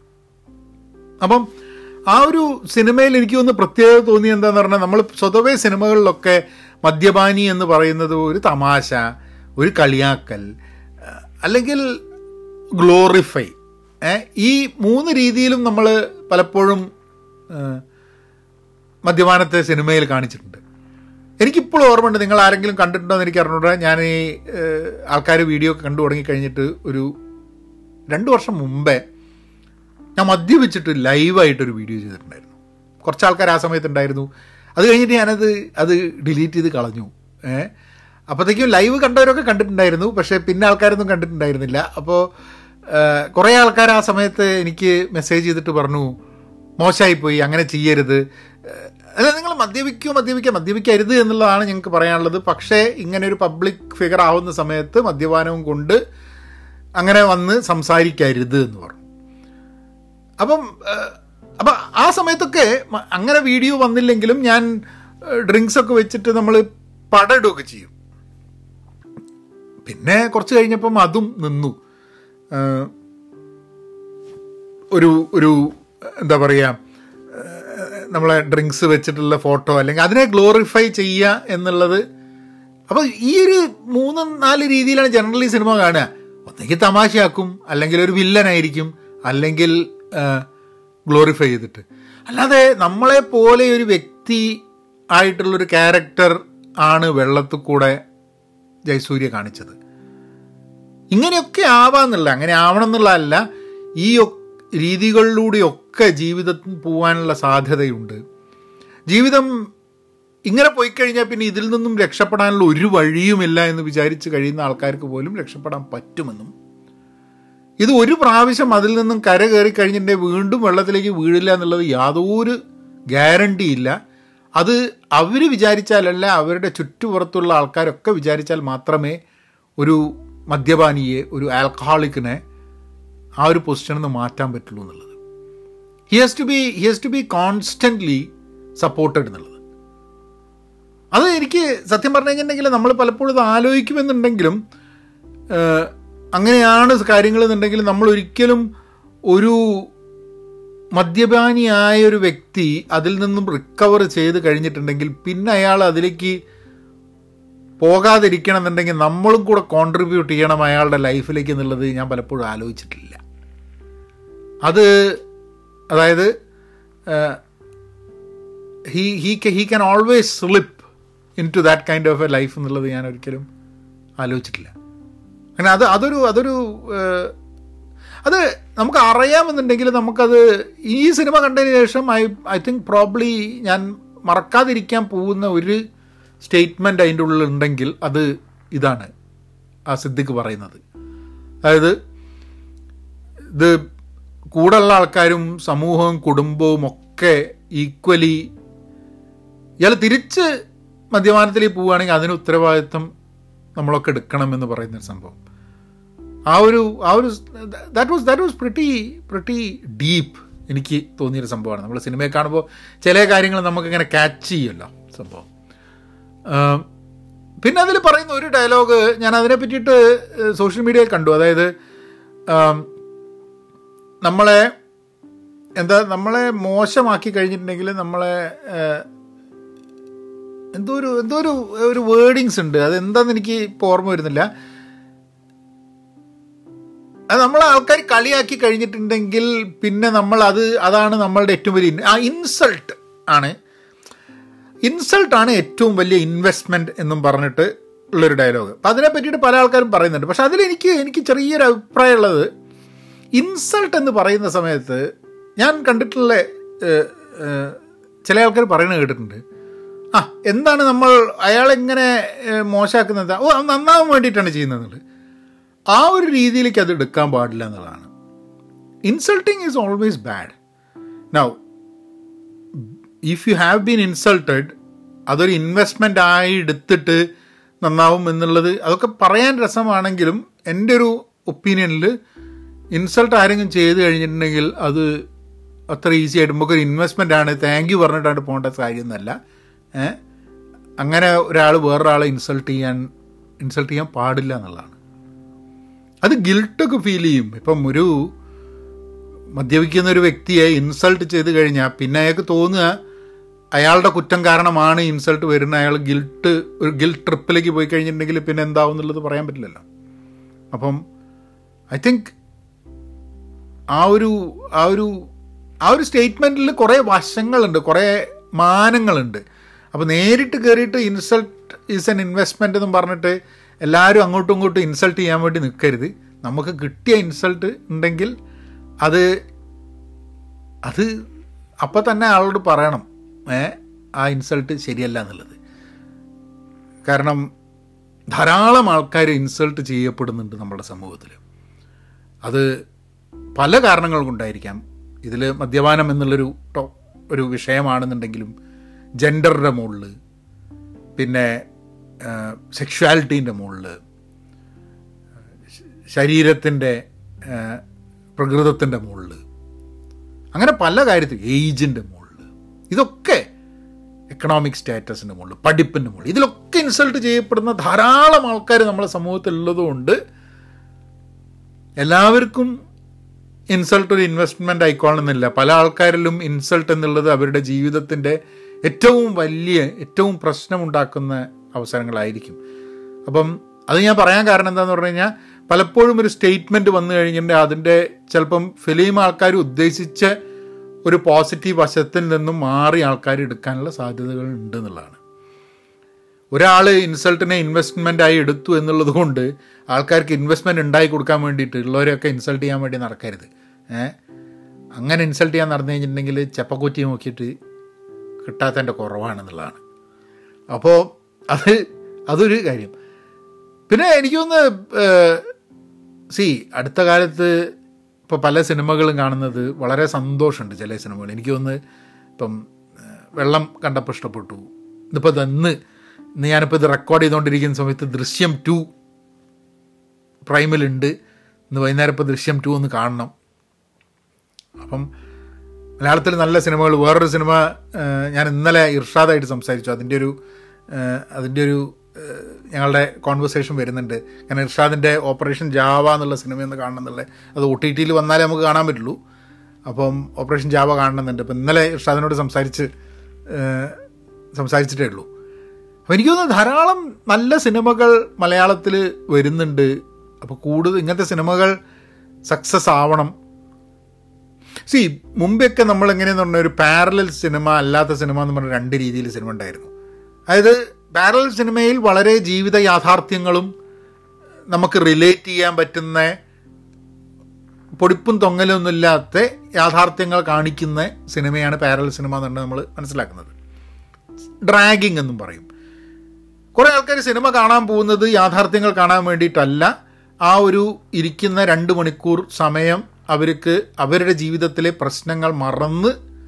അപ്പം ആ ഒരു സിനിമയിൽ എനിക്ക് ഒന്ന് പ്രത്യേകത തോന്നി എന്താന്ന് പറഞ്ഞാൽ നമ്മൾ സ്വതവേ സിനിമകളിലൊക്കെ മദ്യപാനി എന്ന് പറയുന്നത് ഒരു തമാശ ഒരു കളിയാക്കൽ അഹ് അല്ലെങ്കിൽ ഗ്ലോറിഫൈ ഈ മൂന്ന് രീതിയിലും നമ്മൾ പലപ്പോഴും ഏഹ്, മദ്യപാനത്തെ സിനിമയിൽ കാണിച്ചിട്ടുണ്ട് എനിക്കിപ്പോൾ ഓർമ്മയുണ്ട് നിങ്ങൾ ആരെങ്കിലും കണ്ടിട്ടുണ്ടോ എന്ന് എനിക്ക് അറിഞ്ഞൂടാ ഞാൻ ഈ ആൾക്കാർ വീഡിയോ കണ്ടു തുടങ്ങി കഴിഞ്ഞിട്ട് ഒരു രണ്ട് വർഷം മുമ്പേ ഞാൻ മദ്യപിച്ചിട്ട് ലൈവായിട്ടൊരു വീഡിയോ ചെയ്തിട്ടുണ്ടായിരുന്നു കുറച്ച് ആൾക്കാർ ആ സമയത്ത് ഉണ്ടായിരുന്നു അത് കഴിഞ്ഞിട്ട് ഞാനത് അത് ഡിലീറ്റ് ചെയ്ത് കളഞ്ഞു ഏഹ് അപ്പോഴത്തേക്കും ലൈവ് കണ്ടവരൊക്കെ കണ്ടിട്ടുണ്ടായിരുന്നു പക്ഷേ പിന്നെ ആൾക്കാരൊന്നും കണ്ടിട്ടുണ്ടായിരുന്നില്ല അപ്പോൾ കുറേ ആൾക്കാർ ആ സമയത്ത് എനിക്ക് മെസ്സേജ് ചെയ്തിട്ട് പറഞ്ഞു മോശമായിപ്പോയി അങ്ങനെ ചെയ്യരുത് ഏഹ്, അല്ല നിങ്ങൾ മദ്യപിക്കൂ മദ്യപിക്കുക മദ്യപിക്കരുത് എന്നുള്ളതാണ് ഞങ്ങൾക്ക് പറയാനുള്ളത് പക്ഷേ ഇങ്ങനെ ഒരു പബ്ലിക് ഫിഗർ ആവുന്ന സമയത്ത് മദ്യപാനവും കൊണ്ട് അങ്ങനെ വന്ന് സംസാരിക്കരുത് എന്ന് പറഞ്ഞു അപ്പം ഏഹ്, അപ്പം ആ സമയത്തൊക്കെ മ- അങ്ങനെ വീഡിയോ വന്നില്ലെങ്കിലും ഞാൻ ഡ്രിങ്ക്സ് ഒക്കെ വെച്ചിട്ട് നമ്മൾ പടയിടുകയൊക്കെ ചെയ്യും പിന്നെ കുറച്ച് കഴിഞ്ഞപ്പം അതും നിന്നു ഏഹ്, ഒരു ഒരു എന്താ പറയുക നമ്മളെ ഡ്രിങ്ക്സ് വെച്ചിട്ടുള്ള ഫോട്ടോ അല്ലെങ്കിൽ അതിനെ ഗ്ലോറിഫൈ ചെയ്യുക എന്നുള്ളത് അപ്പോൾ ഈ ഒരു മൂന്ന് നാല് രീതിയിലാണ് ജനറലി സിനിമ കാണുക ഒന്നെങ്കിൽ തമാശയാക്കും അല്ലെങ്കിൽ ഒരു വില്ലനായിരിക്കും അല്ലെങ്കിൽ ഗ്ലോറിഫൈ ചെയ്തിട്ട് അല്ലാതെ നമ്മളെ പോലെ ഒരു വ്യക്തി ആയിട്ടുള്ളൊരു ക്യാരക്ടർ ആണ് വെള്ളത്തിൽ കൂടെ ജയസൂര്യ കാണിച്ചത് ഇങ്ങനെയൊക്കെ ആവാന്നുള്ള അങ്ങനെ ആവണം എന്നുള്ളതല്ല ഈ ഒ- രീതികളിലൂടെയൊക്കെ ജീവിതത്തിൽ പോകാനുള്ള സാധ്യതയുണ്ട് ജീവിതം ഇങ്ങനെ പോയി കഴിഞ്ഞാൽ പിന്നെ ഇതിൽ നിന്നും രക്ഷപ്പെടാനുള്ള ഒരു വഴിയുമില്ല എന്ന് വിചാരിച്ച് കഴിയുന്ന ആൾക്കാർക്ക് പോലും രക്ഷപ്പെടാൻ പറ്റുമെന്നും ഇത് ഒരു പ്രാവശ്യം അതിൽ നിന്നും കര കയറി കഴിഞ്ഞിട്ടുണ്ടെങ്കിൽ വീണ്ടും വെള്ളത്തിലേക്ക് വീഴില്ല എന്നുള്ളത് യാതൊരു ഗ്യാരണ്ടി ഇല്ല അത് അവർ വിചാരിച്ചാലല്ല അവരുടെ ചുറ്റുപുറത്തുള്ള ആൾക്കാരൊക്കെ വിചാരിച്ചാൽ മാത്രമേ ഒരു മദ്യപാനിയെ ഒരു ആൽക്കഹോളിക്കിനെ ആ ഒരു പൊസിഷനിൽ നിന്ന് മാറ്റാൻ പറ്റുള്ളൂ എന്നുള്ളത് he has to be he has to be constantly supported എന്നുള്ളത് അത് എനിക്ക് സത്യം പറഞ്ഞു കഴിഞ്ഞിട്ടുണ്ടെങ്കിൽ നമ്മൾ പലപ്പോഴും ഇത് ആലോചിക്കുമെന്നുണ്ടെങ്കിലും ഏഹ്, അങ്ങനെയാണ് കാര്യങ്ങൾ എന്നുണ്ടെങ്കിൽ നമ്മൾ ഒരിക്കലും ഒരു മദ്യപാനിയായ ഒരു വ്യക്തി അതിൽ നിന്നും റിക്കവർ ചെയ്ത് കഴിഞ്ഞിട്ടുണ്ടെങ്കിൽ പിന്നെ അയാൾ അതിലേക്ക് പോകാതിരിക്കണം എന്നുണ്ടെങ്കിൽ നമ്മളും കൂടെ കോൺട്രിബ്യൂട്ട് ചെയ്യണം അയാളുടെ ലൈഫിലേക്ക് എന്നുള്ളത് ഞാൻ പലപ്പോഴും ആലോചിച്ചിട്ടില്ല അത് അതായത് he he he can always slip into that kind of a life എന്നുള്ളത് ഞാൻ ഒരിക്കലും ആലോചിച്ചിട്ടില്ല അങ്ങനെ അത് അതൊരു അതൊരു ഏഹ്, അത് നമുക്ക് അറിയാമെന്നുണ്ടെങ്കിൽ നമുക്കത് ഈ സിനിമ കണ്ടതിന് ശേഷം ഐ ഐ തിങ്ക് പ്രോബ്ലി ഞാൻ മറക്കാതിരിക്കാൻ പോകുന്ന ഒരു സ്റ്റേറ്റ്മെൻ്റ് അതിൻ്റെ ഉള്ളിൽ ഉണ്ടെങ്കിൽ അത് ഇതാണ് ആ സിദ്ദിഖ് പറയുന്നത് അതായത് ഇത് കൂടെയുള്ള ആൾക്കാരും സമൂഹവും കുടുംബവും ഒക്കെ ഈക്വലി ഇയാൾ തിരിച്ച് മദ്യപാനത്തിലേക്ക് പോവുകയാണെങ്കിൽ അതിന് ഉത്തരവാദിത്വം നമ്മളൊക്കെ എടുക്കണമെന്ന് പറയുന്നൊരു സംഭവം ആ ഒരു ആ ഒരു that was that was pretty pretty deep എനിക്ക് തോന്നിയൊരു സംഭവമാണ് നമ്മൾ സിനിമയെ കാണുമ്പോൾ ചില കാര്യങ്ങൾ നമുക്കിങ്ങനെ ക്യാച്ച് ചെയ്യുമല്ലോ സംഭവം ആം, പിന്നെ അതിൽ പറയുന്ന ഒരു ഡയലോഗ് ഞാൻ അതിനെ പറ്റിയിട്ട് സോഷ്യൽ മീഡിയയിൽ കണ്ടു അതായത് ആം, നമ്മളെ എന്താ നമ്മളെ മോശമാക്കി കഴിഞ്ഞിട്ടുണ്ടെങ്കിൽ നമ്മളെ ഏഹ്, എന്തോ ഒരു എന്തോ ഒരു ഒരു വേർഡിങ്സ് ഉണ്ട് അതെന്താന്ന് എനിക്ക് ഇപ്പോൾ ഓർമ്മ വരുന്നില്ല അത് നമ്മളെ ആൾക്കാർ കളിയാക്കി കഴിഞ്ഞിട്ടുണ്ടെങ്കിൽ പിന്നെ നമ്മൾ അത് അതാണ് നമ്മളുടെ ഏറ്റവും വലിയ ഇൻ- ആ ഇൻസൾട്ട് ആണ് ഇൻസൾട്ടാണ് ഏറ്റവും വലിയ ഇൻവെസ്റ്റ്മെൻറ്റ് എന്നും പറഞ്ഞിട്ട് ഉള്ളൊരു ഡയലോഗ് അപ്പം അതിനെ പറ്റിയിട്ട് പല ആൾക്കാരും പറയുന്നുണ്ട് പക്ഷെ അതിലെനിക്ക് എനിക്ക് ചെറിയൊരു അഭിപ്രായമുള്ളത് ഇൻസൾട്ട് എന്ന് പറയുന്ന സമയത്ത് ഞാൻ കണ്ടിട്ടുള്ള ഏഹ്, ഏഹ്, ചില ആൾക്കാർ പറയുന്നത് കേട്ടിട്ടുണ്ട് ആ എന്താണ് നമ്മൾ അയാളെങ്ങനെ ഏഹ്, മോശമാക്കുന്നത് ഓ അത് നന്നാവാൻ വേണ്ടിയിട്ടാണ് ചെയ്യുന്നത് ആ ഒരു രീതിയിലേക്ക് അത് എടുക്കാൻ പാടില്ല എന്നുള്ളതാണ് insulting is always bad now if you have been insulted അതൊരു ഇൻവെസ്റ്റ്മെൻ്റ് ആയി എടുത്തിട്ട് നന്നാവും എന്നുള്ളത് അതൊക്കെ പറയാൻ രസമാണെങ്കിലും എൻ്റെ ഒരു ഒപ്പീനിയനിൽ ഇൻസൾട്ട് ആരെങ്കിലും ചെയ്ത് കഴിഞ്ഞിട്ടുണ്ടെങ്കിൽ അത് അത്ര ഈസി ആയിട്ട് നമുക്കൊരു ഇൻവെസ്റ്റ്മെൻ്റ് ആണ് താങ്ക് യു പറഞ്ഞിട്ടാണ് പോകേണ്ട കാര്യമൊന്നുമല്ല ഏ അങ്ങനെ ഒരാൾ വേറൊരാളെ ഇൻസൾട്ട് ചെയ്യാൻ ഇൻസൾട്ട് ചെയ്യാൻ പാടില്ല എന്നുള്ളതാണ് അത് ഗിൽട്ടൊക്കെ ഫീൽ ചെയ്യും ഇപ്പം ഒരു മദ്യപിക്കുന്ന ഒരു വ്യക്തിയെ ഇൻസൾട്ട് ചെയ്ത് കഴിഞ്ഞാൽ പിന്നെ അയാൾക്ക് തോന്നുക അയാളുടെ കുറ്റം കാരണമാണ് ഇൻസൾട്ട് വരുന്നത് അയാൾ ഗിൽട്ട് ഒരു ഗിൽട്ട് ട്രിപ്പിലേക്ക് പോയി കഴിഞ്ഞിട്ടുണ്ടെങ്കിൽ പിന്നെ എന്താവും എന്നുള്ളത് പറയാൻ പറ്റില്ലല്ലോ അപ്പം ഐ തിങ്ക് ആ ഒരു ആ ഒരു ആ ഒരു സ്റ്റേറ്റ്മെൻറ്റിൽ കുറേ വശങ്ങളുണ്ട് കുറേ മാനങ്ങളുണ്ട് അപ്പോൾ നേരിട്ട് കയറിയിട്ട് ഇൻസൾട്ട് ഈസ് എൻ ഇൻവെസ്റ്റ്മെൻ്റ് എന്നും പറഞ്ഞിട്ട് എല്ലാവരും അങ്ങോട്ടും ഇങ്ങോട്ടും ഇൻസൾട്ട് ചെയ്യാൻ വേണ്ടി നിൽക്കരുത് നമുക്ക് കിട്ടിയ ഇൻസൾട്ട് ഉണ്ടെങ്കിൽ അത് അത് അപ്പം തന്നെ ആളോട് പറയണം ഏ ആ ഇൻസൾട്ട് ശരിയല്ല എന്നുള്ളത് കാരണം ധാരാളം ആൾക്കാർ ഇൻസൾട്ട് ചെയ്യപ്പെടുന്നുണ്ട് നമ്മുടെ സമൂഹത്തിൽ അത് പല കാരണങ്ങൾ കൊണ്ടായിരിക്കാം ഇതിൽ മദ്യപാനം എന്നുള്ളൊരു ടോ- ഒരു വിഷയമാണെന്നുണ്ടെങ്കിലും ജെൻഡറുടെ മുകളിൽ പിന്നെ സെക്ഷുവാലിറ്റീൻ്റെ മുകളിൽ ശരീരത്തിൻ്റെ പ്രകൃതത്തിൻ്റെ മുകളിൽ അങ്ങനെ പല കാര്യത്തിൽ ഏജിൻ്റെ മുകളിൽ ഇതൊക്കെ എക്കണോമിക് സ്റ്റാറ്റസിൻ്റെ മുകളിൽ പഠിപ്പിൻ്റെ മുകളിൽ ഇതിലൊക്കെ ഇൻസൾട്ട് ചെയ്യപ്പെടുന്ന ധാരാളം ആൾക്കാർ നമ്മളെ സമൂഹത്തിൽ ഉള്ളതുകൊണ്ട് എല്ലാവർക്കും ഇൻസൾട്ട് ഒരു ഇൻവെസ്റ്റ്മെൻ്റ് ആയിക്കോളണമെന്നില്ല പല ആൾക്കാരിലും ഇൻസൾട്ട് എന്നുള്ളത് അവരുടെ ജീവിതത്തിൻ്റെ ഏറ്റവും വലിയ ഏറ്റവും പ്രശ്നമുണ്ടാക്കുന്ന അവസരങ്ങളായിരിക്കും അപ്പം അത് ഞാൻ പറയാൻ കാരണം എന്താണെന്ന് പറഞ്ഞു കഴിഞ്ഞാൽ പലപ്പോഴും ഒരു സ്റ്റേറ്റ്മെൻറ്റ് വന്നു കഴിഞ്ഞിട്ടുണ്ടെങ്കിൽ അതിൻ്റെ ചിലപ്പം ഫിലിം ആൾക്കാർ ഉദ്ദേശിച്ച ഒരു പോസിറ്റീവ് വശത്തിൽ നിന്നും മാറി ആൾക്കാർ എടുക്കാനുള്ള സാധ്യതകൾ ഉണ്ട് എന്നുള്ളതാണ് ഒരാൾ ഇൻസൾട്ടിനെ ഇൻവെസ്റ്റ്മെൻ്റ് ആയി എടുത്തു എന്നുള്ളത് കൊണ്ട് ആൾക്കാർക്ക് ഇൻവെസ്റ്റ്മെൻറ്റ് ഉണ്ടായി കൊടുക്കാൻ വേണ്ടിയിട്ട് ഉള്ളവരെയൊക്കെ ഇൻസൾട്ട് ചെയ്യാൻ വേണ്ടി നടക്കരുത് ഏ അങ്ങനെ ഇൻസൾട്ട് ചെയ്യാൻ നടന്നു കഴിഞ്ഞിട്ടുണ്ടെങ്കിൽ ചെപ്പക്കുറ്റി നോക്കിയിട്ട് കിട്ടാത്തതിൻ്റെ കുറവാണെന്നുള്ളതാണ് അപ്പോൾ അത് അതൊരു കാര്യം പിന്നെ എനിക്കൊന്ന് സി അടുത്ത കാലത്ത് ഇപ്പോൾ പല സിനിമകളും കാണുന്നത് വളരെ സന്തോഷമുണ്ട് ചില സിനിമകൾ എനിക്ക് തോന്നുന്നു ഇപ്പം ഏഹ്, വെള്ളം കണ്ടപ്പോൾ ഇഷ്ടപ്പെട്ടു ഇതിപ്പോൾ ഇത് ഇന്ന് ഇന്ന് ഞാനിപ്പോൾ ഇത് റെക്കോർഡ് ചെയ്തുകൊണ്ടിരിക്കുന്ന സമയത്ത് ദൃശ്യം ടു പ്രൈമിലുണ്ട് ഇന്ന് വൈകുന്നേരം ഇപ്പോൾ ദൃശ്യം ടു ഒന്ന് കാണണം അപ്പം മലയാളത്തിൽ നല്ല സിനിമകൾ വേറൊരു സിനിമ ഏഹ്, ഞാൻ ഇന്നലെ ഇർഷാദായിട്ട് സംസാരിച്ചു അതിൻ്റെ ഒരു ഏഹ്, അതിൻ്റെ ഒരു ഏഹ്, ഞങ്ങളുടെ കോൺവെർസേഷൻ വരുന്നുണ്ട് കാരണം ഇർഷാദിൻ്റെ ഓപ്പറേഷൻ ജാവ എന്നുള്ള സിനിമയൊന്ന് കാണണം എന്നുള്ളത് അത് ഒ ടി ടിയിൽ വന്നാലേ നമുക്ക് കാണാൻ പറ്റുള്ളൂ അപ്പം ഓപ്പറേഷൻ ജാവ കാണണമെന്നുണ്ട് അപ്പം ഇന്നലെ ഇർഷാദിനോട് സംസാരിച്ച് ഏഹ്, സംസാരിച്ചിട്ടേ ഉള്ളൂ അപ്പോൾ എനിക്ക് തോന്നുന്നു ധാരാളം നല്ല സിനിമകൾ മലയാളത്തിൽ വരുന്നുണ്ട് അപ്പോൾ കൂടുതൽ ഇങ്ങനത്തെ സിനിമകൾ സക്സസ് ആവണം സി മുമ്പൊക്കെ നമ്മൾ എങ്ങനെയെന്ന് പറഞ്ഞാൽ ഒരു പാരലൽ സിനിമ അല്ലാത്ത സിനിമ എന്ന് പറഞ്ഞ രണ്ട് രീതിയിൽ സിനിമ ഉണ്ടായിരുന്നു അതായത് പാരലൽ സിനിമയിൽ വളരെ ജീവിത യാഥാർത്ഥ്യങ്ങളും നമുക്ക് റിലേറ്റ് ചെയ്യാൻ പറ്റുന്ന പൊടിപ്പും തൊങ്ങലൊന്നും ഇല്ലാത്ത യാഥാർത്ഥ്യങ്ങൾ കാണിക്കുന്ന സിനിമയാണ് പാരലൽ സിനിമ എന്നാണ് നമ്മൾ മനസ്സിലാക്കുന്നത് ഡ്രാഗിങ് എന്നും പറയും കുറേ ആൾക്കാർ സിനിമ കാണാൻ പോകുന്നത് യാഥാർത്ഥ്യങ്ങൾ കാണാൻ വേണ്ടിയിട്ടല്ല ആ ഒരു ഇരിക്കുന്ന രണ്ട് മണിക്കൂർ സമയം അവർക്ക് അവരുടെ ജീവിതത്തിലെ പ്രശ്നങ്ങൾ മറന്ന്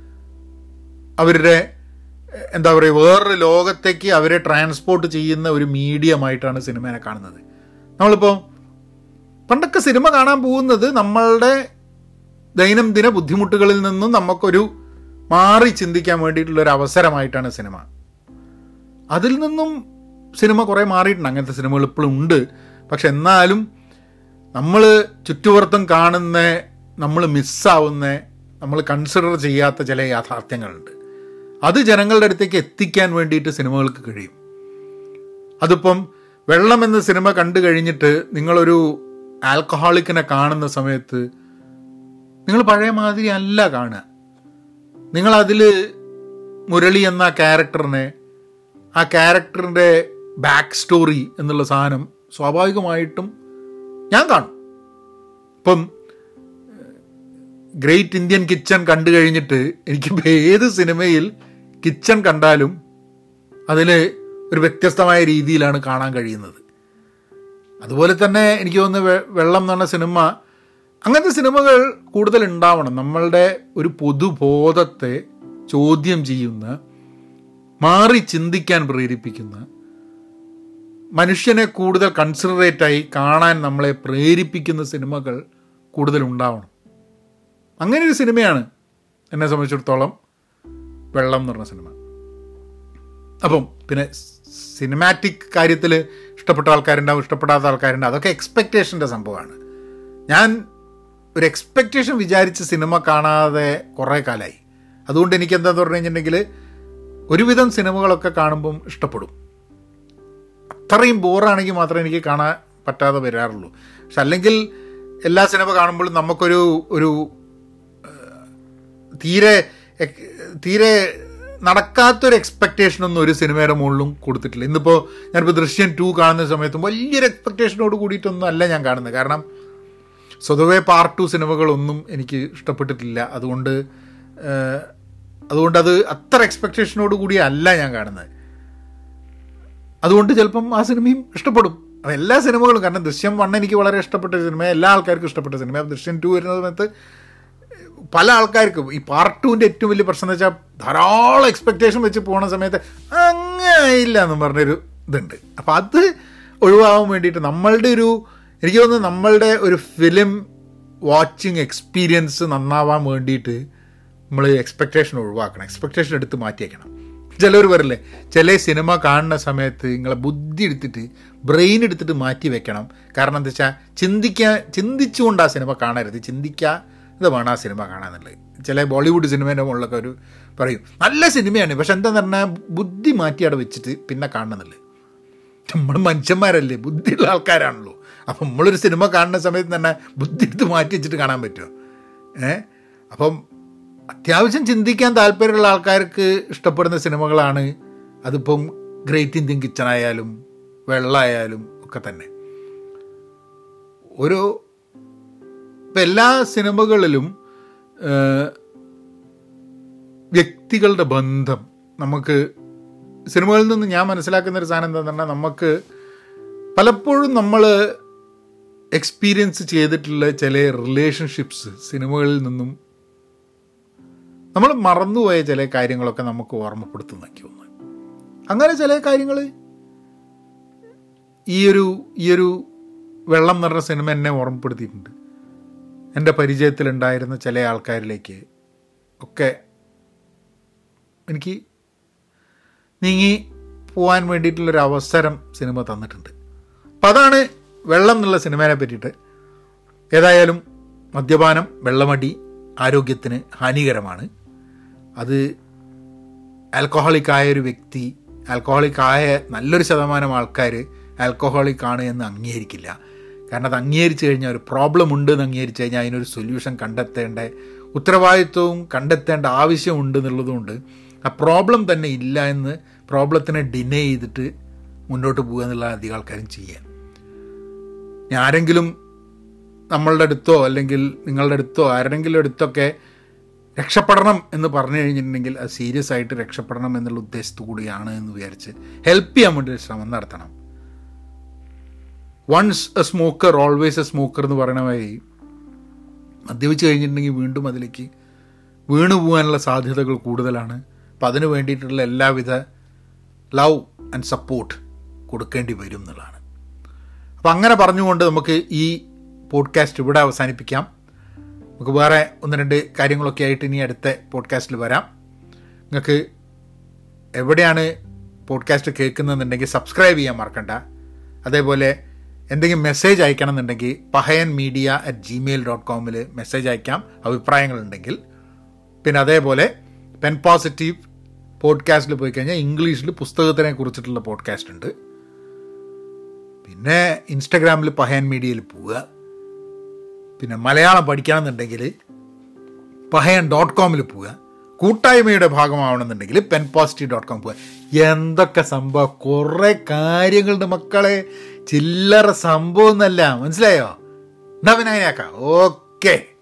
അവരുടെ എഹ്, എന്താ പറയുക വേറൊരു ലോകത്തേക്ക് അവരെ ട്രാൻസ്പോർട്ട് ചെയ്യുന്ന ഒരു മീഡിയമായിട്ടാണ് സിനിമയെ കാണുന്നത് നമ്മളിപ്പോൾ പണ്ടൊക്കെ സിനിമ കാണാൻ പോകുന്നത് നമ്മളുടെ ദൈനംദിന ബുദ്ധിമുട്ടുകളിൽ നിന്നും നമുക്കൊരു മാറി ചിന്തിക്കാൻ വേണ്ടിയിട്ടുള്ള ഒരു അവസരമായിട്ടാണ് സിനിമ അതിൽ നിന്നും സിനിമ കുറേ മാറിയിട്ടുണ്ട് അങ്ങനത്തെ സിനിമകൾ ഇപ്പോഴും ഉണ്ട് പക്ഷെ എന്നാലും നമ്മൾ ചുറ്റുപുറത്തും കാണുന്ന നമ്മൾ മിസ്സാവുന്ന നമ്മൾ കൺസിഡർ ചെയ്യാത്ത ചില യാഥാർത്ഥ്യങ്ങളുണ്ട് അത് ജനങ്ങളുടെ അടുത്തേക്ക് എത്തിക്കാൻ വേണ്ടിയിട്ട് സിനിമകൾക്ക് കഴിയും അതിപ്പം വെള്ളം എന്ന സിനിമ കണ്ടു കഴിഞ്ഞിട്ട് നിങ്ങളൊരു ആൽക്കഹോളിക്കിനെ കാണുന്ന സമയത്ത് നിങ്ങൾ പഴയ മാതിരി അല്ല കാണുക നിങ്ങളതിൽ മുരളി എന്ന ക്യാരക്ടറിനെ ആ ക്യാരക്ടറിൻ്റെ ബാക്ക് സ്റ്റോറി എന്നുള്ള സാധനം സ്വാഭാവികമായിട്ടും ഞാൻ കാണും ഇപ്പം ഗ്രേറ്റ് ഇന്ത്യൻ കിച്ചൺ കണ്ടു കഴിഞ്ഞിട്ട് എനിക്ക് ഏത് സിനിമയിൽ കിച്ചൺ കണ്ടാലും അതിൽ ഒരു വ്യത്യസ്തമായ രീതിയിലാണ് കാണാൻ കഴിയുന്നത് അതുപോലെ തന്നെ എനിക്ക് തോന്നുന്നു വെള്ളം എന്ന് പറഞ്ഞ സിനിമ അങ്ങനത്തെ സിനിമകൾ കൂടുതൽ ഉണ്ടാവണം നമ്മളുടെ ഒരു പൊതുബോധത്തെ ചോദ്യം ചെയ്യുന്ന മാറി ചിന്തിക്കാൻ പ്രേരിപ്പിക്കുന്ന മനുഷ്യനെ കൂടുതൽ കൺസിഡറേറ്റായി കാണാൻ നമ്മളെ പ്രേരിപ്പിക്കുന്ന സിനിമകൾ കൂടുതൽ ഉണ്ടാവണം അങ്ങനെ ഒരു സിനിമയാണ് എന്നെ സംബന്ധിച്ചിടത്തോളം വെള്ളം എന്ന് പറഞ്ഞ സിനിമ അപ്പം പിന്നെ സിനിമാറ്റിക് കാര്യത്തിൽ ഇഷ്ടപ്പെട്ട ആൾക്കാരുണ്ടാവും ഇഷ്ടപ്പെടാത്ത ആൾക്കാരുണ്ട് അതൊക്കെ എക്സ്പെക്റ്റേഷൻ്റെ സംഭവമാണ് ഞാൻ ഒരു എക്സ്പെക്റ്റേഷൻ വിചാരിച്ച് സിനിമ കാണാതെ കുറേ കാലമായി അതുകൊണ്ട് എനിക്ക് എന്താന്ന് പറഞ്ഞു കഴിഞ്ഞിട്ടുണ്ടെങ്കിൽ ഒരുവിധം സിനിമകളൊക്കെ കാണുമ്പം ഇഷ്ടപ്പെടും അത്രയും ബോറാണെങ്കിൽ മാത്രമേ എനിക്ക് കാണാൻ പറ്റാതെ വരാറുള്ളൂ പക്ഷെ അല്ലെങ്കിൽ എല്ലാ സിനിമ കാണുമ്പോഴും നമുക്കൊരു ഒരു തീരെ തീരെ നടക്കാത്തൊരു എക്സ്പെക്റ്റേഷനൊന്നും ഒരു സിനിമയുടെ മുകളിലും കൊടുത്തിട്ടില്ല ഇന്നിപ്പോൾ ഞാനിപ്പോൾ ദൃശ്യം ടു കാണുന്ന സമയത്തും വലിയൊരു എക്സ്പെക്റ്റേഷനോട് കൂടിയിട്ടൊന്നും അല്ല ഞാൻ കാണുന്നത് കാരണം സ്വതവേ പാർട്ട് ടു സിനിമകളൊന്നും എനിക്ക് ഇഷ്ടപ്പെട്ടിട്ടില്ല അതുകൊണ്ട് അതുകൊണ്ട് അത് അത്ര എക്സ്പെക്റ്റേഷനോട് കൂടി അല്ല ഞാൻ കാണുന്നത് അതുകൊണ്ട് ചിലപ്പം ആ സിനിമയും ഇഷ്ടപ്പെടും അപ്പം എല്ലാ സിനിമകളും കാരണം ദൃശ്യം വൺ എനിക്ക് വളരെ ഇഷ്ടപ്പെട്ട സിനിമ എല്ലാ ആൾക്കാർക്കും ഇഷ്ടപ്പെട്ട സിനിമ ദൃശ്യം ടു വരുന്ന സമയത്ത് പല ആൾക്കാർക്കും ഈ പാർട്ട് ടുവിൻ്റെ ഏറ്റവും വലിയ പ്രശ്നം എന്ന് വെച്ചാൽ ധാരാളം എക്സ്പെക്റ്റേഷൻ വെച്ച് പോണ സമയത്ത് അങ്ങനെയില്ല എന്ന് പറഞ്ഞൊരു ഇതുണ്ട് അപ്പം അത് ഒഴിവാകാൻ വേണ്ടിയിട്ട് നമ്മളുടെ ഒരു എനിക്ക് തോന്നുന്നു നമ്മളുടെ ഒരു ഫിലിം വാച്ചിങ് എക്സ്പീരിയൻസ് നന്നാവാൻ വേണ്ടിയിട്ട് നമ്മൾ എക്സ്പെക്റ്റേഷൻ ഒഴിവാക്കണം എക്സ്പെക്റ്റേഷൻ എടുത്ത് മാറ്റിയേക്കണം ചിലർ പറയില്ലേ ചില സിനിമ കാണുന്ന സമയത്ത് നിങ്ങളെ ബുദ്ധി എടുത്തിട്ട് ബ്രെയിൻ എടുത്തിട്ട് മാറ്റി വെക്കണം കാരണം എന്താ വെച്ചാൽ ചിന്തിക്കാൻ ചിന്തിച്ചുകൊണ്ട് ആ സിനിമ കാണരുത് ചിന്തിക്കാതെ വേണം ആ സിനിമ കാണാന്നുള്ളത് ചില ബോളിവുഡ് സിനിമേൻ്റെ മുകളിലൊക്കെ ഒരു പറയും നല്ല സിനിമയാണ് പക്ഷെ എന്താന്ന് പറഞ്ഞാൽ ബുദ്ധി മാറ്റി അവിടെ വെച്ചിട്ട് പിന്നെ കാണണമെന്നുള്ളത് നമ്മൾ മനുഷ്യന്മാരല്ലേ ബുദ്ധിയുള്ള ആൾക്കാരാണല്ലോ അപ്പം നമ്മളൊരു സിനിമ കാണുന്ന സമയത്ത് തന്നെ ബുദ്ധി എടുത്ത് മാറ്റി വെച്ചിട്ട് കാണാൻ പറ്റുമോ ഏ അപ്പം അത്യാവശ്യം ചിന്തിക്കാൻ താല്പര്യമുള്ള ആൾക്കാർക്ക് ഇഷ്ടപ്പെടുന്ന സിനിമകളാണ് അതിപ്പം ഗ്രേറ്റ് ഇന്ത്യൻ കിച്ചൺ ആയാലും വെള്ളമായാലും ഒക്കെ തന്നെ ഒരു ഇപ്പം എല്ലാ സിനിമകളിലും വ്യക്തികളുടെ ബന്ധം നമുക്ക് സിനിമകളിൽ നിന്ന് ഞാൻ മനസ്സിലാക്കുന്ന ഒരു സാധനം എന്താണെന്ന് പറഞ്ഞാൽ നമുക്ക് പലപ്പോഴും നമ്മൾ എക്സ്പീരിയൻസ് ചെയ്തിട്ടുള്ള ചില റിലേഷൻഷിപ്സ് സിനിമകളിൽ നിന്നും നമ്മൾ മറന്നുപോയ ചില കാര്യങ്ങളൊക്കെ നമുക്ക് ഓർമ്മപ്പെടുത്തുന്നൊക്കെ ഒന്ന് അങ്ങനെ ചില കാര്യങ്ങൾ ഈ ഒരു ഈ ഒരു വെള്ളം നിറഞ്ഞ സിനിമ എന്നെ ഓർമ്മപ്പെടുത്തിയിട്ടുണ്ട് എൻ്റെ പരിചയത്തിലുണ്ടായിരുന്ന ചില ആൾക്കാരിലേക്ക് ഒക്കെ എനിക്ക് നീങ്ങി പോകാൻ വേണ്ടിയിട്ടുള്ളൊരു അവസരം സിനിമ തന്നിട്ടുണ്ട് അപ്പം അതാണ് വെള്ളം എന്നുള്ള സിനിമയെ പറ്റിയിട്ട് ഏതായാലും മദ്യപാനം വെള്ളമടി ആരോഗ്യത്തിന് ഹാനികരമാണ് അത് ആൽക്കഹോളിക് ആയ ഒരു വ്യക്തി ആൽക്കഹോളിക് ആയ നല്ലൊരു ശതമാനം ആൾക്കാർ ആൽക്കഹോളിക് ആണ് എന്ന് അംഗീകരിക്കില്ല കാരണം അത് അംഗീകരിച്ചു കഴിഞ്ഞാൽ ഒരു പ്രോബ്ലം ഉണ്ട് എന്ന് അംഗീകരിച്ചു കഴിഞ്ഞാൽ അതിനൊരു സൊല്യൂഷൻ കണ്ടെത്തേണ്ട ഉത്തരവാദിത്വവും കണ്ടെത്തേണ്ട ആവശ്യമുണ്ട് എന്നുള്ളതുകൊണ്ട് ആ പ്രോബ്ലം തന്നെ ഇല്ല എന്ന് പ്രോബ്ലത്തിനെ ഡിനേ ചെയ്തിട്ട് മുന്നോട്ട് പോകുക എന്നുള്ള അധികം ആൾക്കാരും ചെയ്യാം ആരെങ്കിലും നമ്മളുടെ അടുത്തോ അല്ലെങ്കിൽ നിങ്ങളുടെ അടുത്തോ ആരുടെങ്കിലും അടുത്തൊക്കെ രക്ഷപ്പെടണം എന്ന് പറഞ്ഞു കഴിഞ്ഞിട്ടുണ്ടെങ്കിൽ അത് സീരിയസ് ആയിട്ട് രക്ഷപ്പെടണം എന്നുള്ള ഉദ്ദേശത്തു കൂടിയാണ് എന്ന് വിചാരിച്ച് ഹെൽപ്പ് ചെയ്യാൻ വേണ്ടി ഒരു ശ്രമം നടത്തണം once a smoker always a smoker എന്ന് പറയണ മാതിരി മദ്യപിച്ച് കഴിഞ്ഞിട്ടുണ്ടെങ്കിൽ വീണ്ടും അതിലേക്ക് വീണു പോകാനുള്ള സാധ്യതകൾ കൂടുതലാണ് അപ്പം അതിന് വേണ്ടിയിട്ടുള്ള എല്ലാവിധ ലവ് ആൻഡ് സപ്പോർട്ട് കൊടുക്കേണ്ടി വരും എന്നുള്ളതാണ് അപ്പം അങ്ങനെ പറഞ്ഞുകൊണ്ട് നമുക്ക് ഈ പോഡ്കാസ്റ്റ് ഇവിടെ അവസാനിപ്പിക്കാം നമുക്ക് വേറെ ഒന്ന് രണ്ട് കാര്യങ്ങളൊക്കെ ആയിട്ട് ഇനി അടുത്ത പോഡ്കാസ്റ്റിൽ വരാം നിങ്ങൾക്ക് എവിടെയാണ് പോഡ്കാസ്റ്റ് കേൾക്കുന്നതെന്നുണ്ടെങ്കിൽ സബ്സ്ക്രൈബ് ചെയ്യാൻ മറക്കണ്ട അതേപോലെ എന്തെങ്കിലും മെസ്സേജ് അയക്കണം എന്നുണ്ടെങ്കിൽ Pahayan media at Gmail dot കോമിൽ മെസ്സേജ് അയക്കാം അഭിപ്രായങ്ങളുണ്ടെങ്കിൽ പിന്നെ അതേപോലെ പെൻ പോസിറ്റീവ് പോഡ്കാസ്റ്റിൽ പോയി കഴിഞ്ഞാൽ ഇംഗ്ലീഷിൽ പുസ്തകത്തിനെ കുറിച്ചിട്ടുള്ള പോഡ്കാസ്റ്റ് ഉണ്ട് പിന്നെ ഇൻസ്റ്റഗ്രാമിൽ പഹയൻ മീഡിയയിൽ പോവുക പിന്നെ മലയാളം പഠിക്കണമെന്നുണ്ടെങ്കിൽ പഹയൻ ഡോട്ട് കോമിൽ പോവുക കൂട്ടായ്മയുടെ ഭാഗമാവണമെന്നുണ്ടെങ്കിൽ പെൻ പോസിറ്റീവ് ഡോട്ട് കോം പോവുക എന്തൊക്കെ സംഭവം കുറേ കാര്യങ്ങളുണ്ട് മക്കളെ ചില്ലറ സംഭവം എന്നല്ല മനസ്സിലായോ എന്നാ പിന്നെ അതിനാക്കാം ഓക്കേ